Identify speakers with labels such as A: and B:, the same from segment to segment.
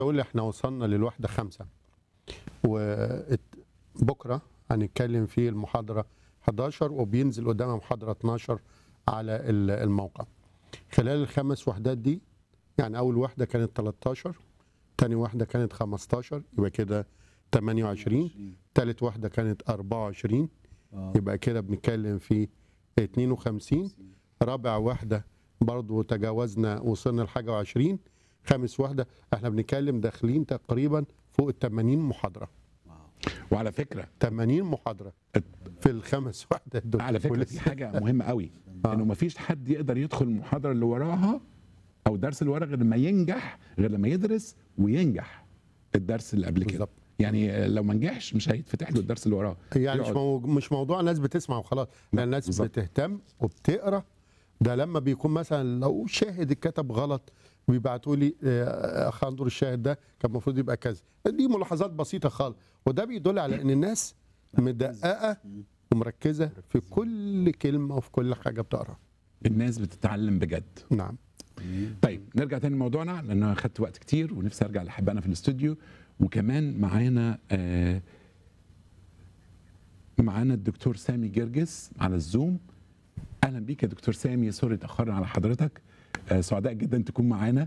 A: اقول احنا وصلنا للوحده خمسة وبكره هنتكلم في المحاضره 11 وبينزل قدامها محاضره 12 على ال- الموقع خلال الخمس وحدات دي يعني اول واحده كانت 13 تاني واحده كانت 15 يبقى كده 28 تالت واحده كانت 24
B: آه.
A: يبقى كده بنتكلم في 52 رابع واحده برضو تجاوزنا وصلنا لحاجه وعشرين خامس واحده احنا بنتكلم داخلين تقريبا فوق ال 80 محاضره
B: وعلى فكره
A: 80 محاضره في الخمس وحدات دول
B: على فكره
A: ولسه-
B: في حاجه مهمه قوي انه ما فيش حد يقدر يدخل المحاضره اللي وراها او الدرس اللي وراها غير لما ينجح غير لما يدرس وينجح الدرس اللي قبل كده
A: بالظبط.
B: يعني لو ما نجحش مش هيتفتح له الدرس اللي وراه
A: يعني مش
B: يقعد.
A: مو... مش موضوع ناس بتسمع وخلاص لا الناس
B: بالظبط.
A: بتهتم وبتقرا ده لما بيكون مثلا لو شاهد اتكتب غلط بيبعتوا لي آه، اخ اندور الشاهد ده كان المفروض يبقى كذا دي ملاحظات بسيطه خالص وده بيدل على ان الناس مدققه ومركزه في كل كلمه وفي كل حاجه بتقراها
B: الناس بتتعلم بجد
A: نعم
B: طيب نرجع تاني لموضوعنا لان انا خدت وقت كتير ونفسي ارجع لاحبائنا في الاستوديو وكمان معانا آه معانا الدكتور سامي جرجس على الزوم اهلا بيك يا دكتور سامي سوري اتاخرنا على حضرتك آه سعداء جدا تكون معانا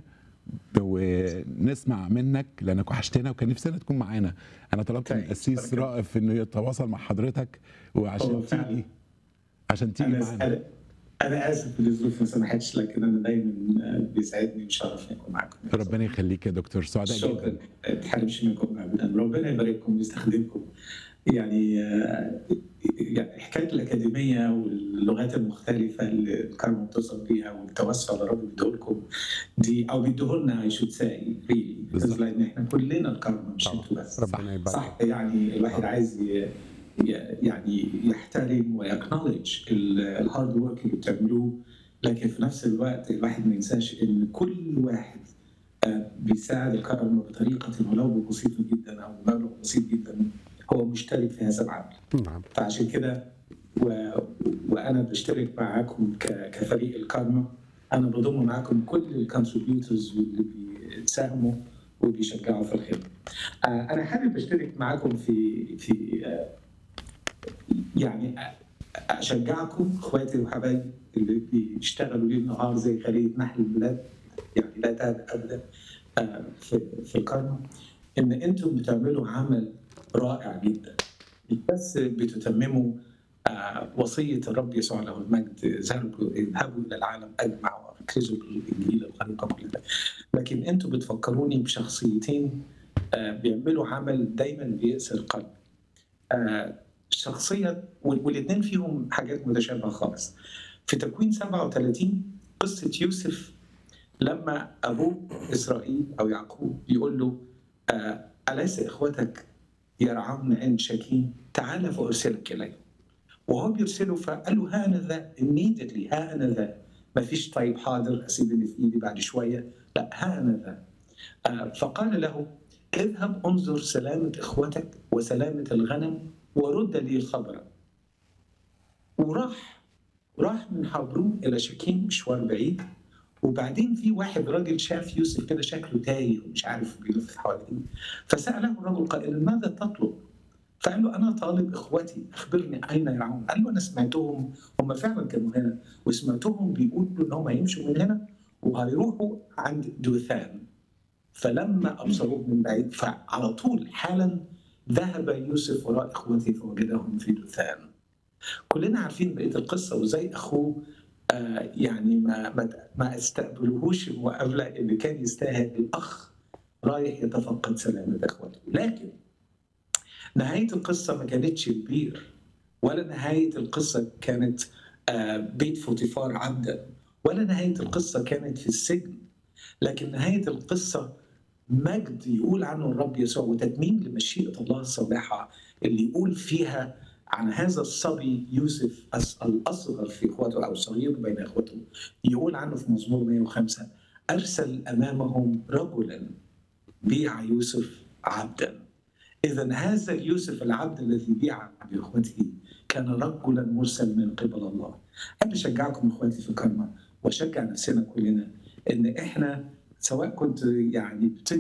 B: ونسمع منك لانك وحشتنا وكان نفسنا تكون معانا انا طلبت من
C: طيب،
B: القسيس
C: شكراً.
B: رائف انه يتواصل مع حضرتك
C: هو
B: وعشان
C: فعلاً.
B: تيجي عشان تيجي
C: انا
B: معانا
C: انا انا اسف للظروف ما سمحتش لكن انا دايما آه، بيسعدني ويشرفني اكون معاكم
B: ربنا يخليك يا دكتور سعداء
C: شكرا
B: جدا
C: ما تحرمش منكم ابدا ربنا يبارككم ويستخدمكم يعني آه، يعني حكايه الاكاديميه واللغات المختلفه اللي الكرم بتصل بيها والتوسع اللي ربنا بيديه لكم دي او بيديه لنا اي شود ساي ريلي
B: بالظبط.
C: لان احنا كلنا الكرم مش
A: طبعا.
C: انتوا بس
A: ربنا يبارك
C: صح يعني الواحد عايز ي- ي- يعني يحترم ويكنولج الهارد ورك اللي بتعملوه لكن في نفس الوقت الواحد ما ينساش ان كل واحد آه، بيساعد الكرم بطريقه ولو بسيطه جدا او مبلغ بسيط جدا هو مشترك في هذا العمل
A: نعم
C: فعشان كده و... وانا بشترك معاكم ك... كفريق الكارما انا بضم معاكم كل الكونتريبيوتورز واللي بيساهموا وبيشجعوا في الخدمه. آه، انا حابب اشترك معاكم في في آه، يعني أ- اشجعكم اخواتي وحبايبي اللي بيشتغلوا ليل نهار زي خليه نحل البلاد يعني لا تهدأ ابدا آه، في في الكارما ان انتم بتعملوا عمل رائع جدا مش بس بتتمموا آه، وصية الرب يسوع له المجد ذهبوا اذهبوا إلى العالم أجمع واركزوا بالإنجيل الخليقة كلها لكن أنتم بتفكروني بشخصيتين آه، بيعملوا عمل دايما بيأسر القلب آه، شخصية والاثنين فيهم حاجات متشابهة خالص في تكوين 37 قصة يوسف لما أبوه إسرائيل أو يعقوب يقول له آه، أليس إخوتك يرعون عند شكيم تعال فأرسلك إليهم وهو بيرسله فقال له ها أنا ذا immediately ها أنا ذا ما فيش طيب حاضر أسيب اللي في إيدي بعد شوية لا ها أنا ذا آه، فقال له اذهب انظر سلامة إخوتك وسلامة الغنم ورد لي خبرا وراح راح من حبرون إلى شكيم مشوار بعيد وبعدين في واحد راجل شاف يوسف كده شكله تايه ومش عارف بيلف حواليه فسأله الرجل قائلا ماذا تطلب؟ فقال له أنا طالب إخوتي أخبرني أين يرعون؟ قال له أنا سمعتهم هم فعلا كانوا هنا وسمعتهم بيقولوا إن هم هيمشوا من هنا وهيروحوا عند دوثان فلما أبصروه من بعيد فعلى طول حالا ذهب يوسف وراء إخوته فوجدهم في دوثان كلنا عارفين بقية القصة وزي أخوه آه يعني ما ما ما استقبلوهوش المقابلة اللي كان يستاهل الأخ رايح يتفقد سلامة إخوته لكن نهاية القصة ما كانتش البير ولا نهاية القصة كانت آه بيت فوتيفار عبدا ولا نهاية القصة كانت في السجن لكن نهاية القصة مجد يقول عنه الرب يسوع وتتميم لمشيئة الله الصالحة اللي يقول فيها عن هذا الصبي يوسف أس- الأصغر في إخوته أو الصغير بين إخوته يقول عنه في مزمور 105 أرسل أمامهم رجلا بيع يوسف عبدا إذا هذا اليوسف العبد الذي بيع بإخوته كان رجلا مرسل من قبل الله أنا أشجعكم إخواتي في كرمة وأشجع نفسنا كلنا إن إحنا سواء كنت يعني بتدي